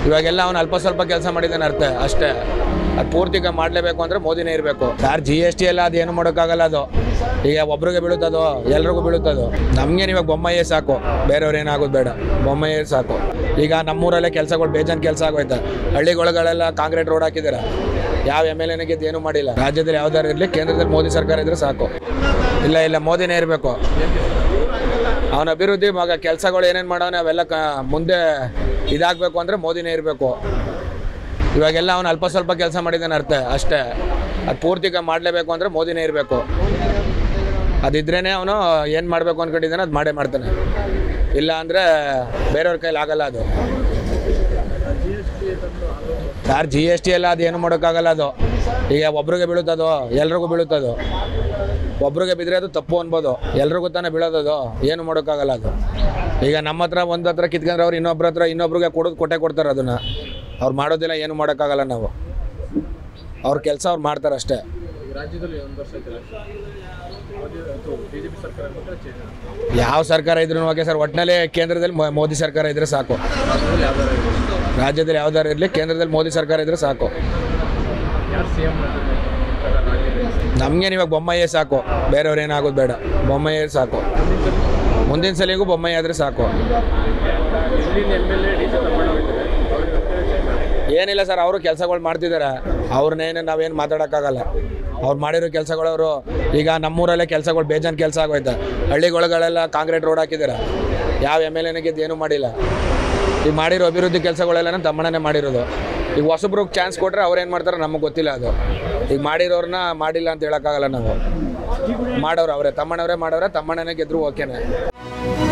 ಇವಾಗೆಲ್ಲ ಅವನು ಅಲ್ಪ ಸ್ವಲ್ಪ ಕೆಲಸ ಮಾಡಿದ್ದಾನೆ ಅರ್ಥ ಅಷ್ಟೇ ಅದು ಪೂರ್ತಿಗ ಮಾಡಲೇಬೇಕು ಅಂದರೆ ಮೋದಿನೇ ಇರಬೇಕು ಯಾರು ಜಿ ಎಸ್ ಟಿ ಎಲ್ಲ ಅದು ಏನು ಮಾಡೋಕ್ಕಾಗಲ್ಲ ಅದು ಈಗ ಒಬ್ರಿಗೆ ಬೀಳುತ್ತದೋ ಎಲ್ರಿಗೂ ಬೀಳುತ್ತದು ನಮಗೆ ಇವಾಗ ಬೊಮ್ಮಯ್ಯೇ ಸಾಕು ಬೇರೆಯವ್ರು ಏನಾಗೋದು ಬೇಡ ಬೊಮ್ಮಯ್ಯೇ ಸಾಕು ಈಗ ನಮ್ಮೂರಲ್ಲೇ ಕೆಲಸಗಳು ಬೇಜಾನ್ ಕೆಲಸ ಆಗೋಯ್ತು ಹಳ್ಳಿಗೊಳಗಳೆಲ್ಲ ಕಾಂಕ್ರೀಟ್ ರೋಡ್ ಹಾಕಿದ್ದಾರೆ ಯಾವ ಎಮ್ ಎಲ್ ಎನ ಗೆದ್ದು ಏನೂ ಮಾಡಿಲ್ಲ ರಾಜ್ಯದಲ್ಲಿ ಯಾವ್ದಾರು ಇರಲಿ ಕೇಂದ್ರದಲ್ಲಿ ಮೋದಿ ಸರ್ಕಾರ ಇದ್ರೆ ಸಾಕು ಇಲ್ಲ ಇಲ್ಲ ಮೋದಿನೇ ಇರಬೇಕು ಅವನ ಅಭಿವೃದ್ಧಿ ಮಗ ಕೆಲಸಗಳು ಏನೇನು ಮಾಡೋನೆ ಅವೆಲ್ಲ ಕ ಮುಂದೆ ಇದಾಗಬೇಕು ಅಂದರೆ ಮೋದಿನೇ ಇರಬೇಕು ಇವಾಗೆಲ್ಲ ಅವನು ಅಲ್ಪ ಸ್ವಲ್ಪ ಕೆಲಸ ಮಾಡಿದ್ದಾನೆ ಅರ್ಥ ಅಷ್ಟೇ ಅದು ಪೂರ್ತಿಗ ಮಾಡಲೇಬೇಕು ಅಂದರೆ ಮೋದಿನೇ ಇರಬೇಕು ಅದಿದ್ರೇ ಅವನು ಏನು ಮಾಡಬೇಕು ಅಂದ್ಕೊಂಡಿದ್ದಾನೆ ಅದು ಮಾಡೇ ಮಾಡ್ತಾನೆ ಇಲ್ಲ ಅಂದರೆ ಬೇರೆಯವ್ರ ಕೈಲಿ ಆಗಲ್ಲ ಅದು ಯಾರು ಜಿ ಎಸ್ ಟಿ ಎಲ್ಲ ಅದು ಏನು ಮಾಡೋಕ್ಕಾಗಲ್ಲ ಅದು ಈಗ ಒಬ್ರಿಗೆ ಬೀಳುತ್ತದೋ ಎಲ್ರಿಗೂ ಬೀಳುತ್ತದು ಒಬ್ರಿಗೆ ಬಿದ್ದರೆ ಅದು ತಪ್ಪು ಅನ್ಬೋದು ಎಲ್ರಿಗೂ ತಾನೇ ಬೀಳೋದದು ಏನು ಮಾಡೋಕ್ಕಾಗಲ್ಲ ಅದು ಈಗ ನಮ್ಮ ಹತ್ರ ಒಂದು ಹತ್ರ ಕಿತ್ಕೊಂಡ್ರೆ ಅವ್ರು ಇನ್ನೊಬ್ರ ಹತ್ರ ಇನ್ನೊಬ್ರಿಗೆ ಕೊಡೋದು ಕೊಟ್ಟೆ ಕೊಡ್ತಾರೆ ಅದನ್ನು ಅವ್ರು ಮಾಡೋದಿಲ್ಲ ಏನು ಮಾಡೋಕ್ಕಾಗಲ್ಲ ನಾವು ಅವ್ರ ಕೆಲಸ ಅವ್ರು ಮಾಡ್ತಾರೆ ಅಷ್ಟೇ ರಾಜ್ಯದಲ್ಲಿ ಒಂದು ವರ್ಷ ಆಯ್ತಲ್ಲ ಮೋದಿ ಅಥವಾ ಬಿಜೆಪಿ ಸರ್ಕಾರ ಮಾತ್ರ ಚೇಂಜ್ ಯಾವ ಸರ್ಕಾರ ಇದ್ರೂ ಓಕೆ ಸರ್ ಒಟ್ಟಿನಲ್ಲಿ ಕೇಂದ್ರದಲ್ಲಿ ಮೋ- ಮೋದಿ ಸರ್ಕಾರ ಇದ್ರೆ ಸಾಕು ರಾಜ್ಯದಲ್ಲಿ ಯಾವ್ದಾರು ಇರ್ಲಿ. ರಾಜ್ಯದಲ್ಲಿ ಯಾವ್ದಾರು ಇರಲಿ ಕೇಂದ್ರದಲ್ಲಿ ಮೋದಿ ಸರ್ಕಾರ ಇದ್ರೆ ಸಾಕು ಯಾರು ಸಿ ಎಂ ರಾಜ್ಯದಲ್ಲಿ ನಮಗೆ ಇವಾಗ ಬೊಮ್ಮಯ್ಯೇ ಸಾಕು ಬೇರೆಯವ್ರು ಏನಾಗೋದು ಬೇಡ ಬೊಮ್ಮಯ್ಯೇ ಸಾಕು ಮುಂದಿನ ಸಲಿಗೂ ಬೊಮ್ಮಯ್ಯ ಆದರೆ ಸಾಕು ಇಲ್ಲಿನ M L A D C Thammanna ಹೋಗಿದ್ದಾರೆ ಅವ್ರಿಗೆ ಚೇಂಜ್ ಏನಿಲ್ಲ ಸರ್ ಅವರು ಕೆಲಸಗಳು ಮಾಡ್ತಿದ್ದಾರೆ ಅವ್ರನ್ನೇನು ನಾವೇನು ಮಾತಾಡೋಕ್ಕಾಗಲ್ಲ ಅವ್ರು ಮಾಡಿರೋ ಕೆಲಸಗಳು ಅವರು ಈಗ ನಮ್ಮೂರಲ್ಲೇ ಕೆಲಸಗಳು ಬೇಜಾನ್ ಕೆಲಸ ಆಗೋಯ್ತು ಹಳ್ಳಿಗೊಳಗಳೆಲ್ಲ ಕಾಂಕ್ರೀಟ್ ರೋಡ್ ಹಾಕಿದ್ದಾರೆ ಯಾವ ಎಮ್ ಎಲ್ ಎನ ಗೆದ್ದು ಏನೂ ಮಾಡಿಲ್ಲ ಈಗ ಮಾಡಿರೋ ಅಭಿವೃದ್ಧಿ ಕೆಲಸಗಳೆಲ್ಲ ನಮ್ಮ ತಮ್ಮಣ್ಣನೇ ಮಾಡಿರೋದು ಈಗ ಹೊಸಬ್ರಿಗೆ ಚಾನ್ಸ್ ಕೊಟ್ಟರೆ ಅವ್ರು ಏನು ಮಾಡ್ತಾರೆ ನಮಗೆ ಗೊತ್ತಿಲ್ಲ ಅದು ಈಗ ಮಾಡಿರೋರನ್ನ ಮಾಡಿಲ್ಲ ಅಂತ ಹೇಳೋಕ್ಕಾಗಲ್ಲ ನಾವು ಮಾಡೋರು ಅವರೇ ತಮ್ಮಣ್ಣವರೇ ಮಾಡೋರೆ ತಮ್ಮಣ್ಣನೇ ಗೆದ್ರು ಓಕೆನೆ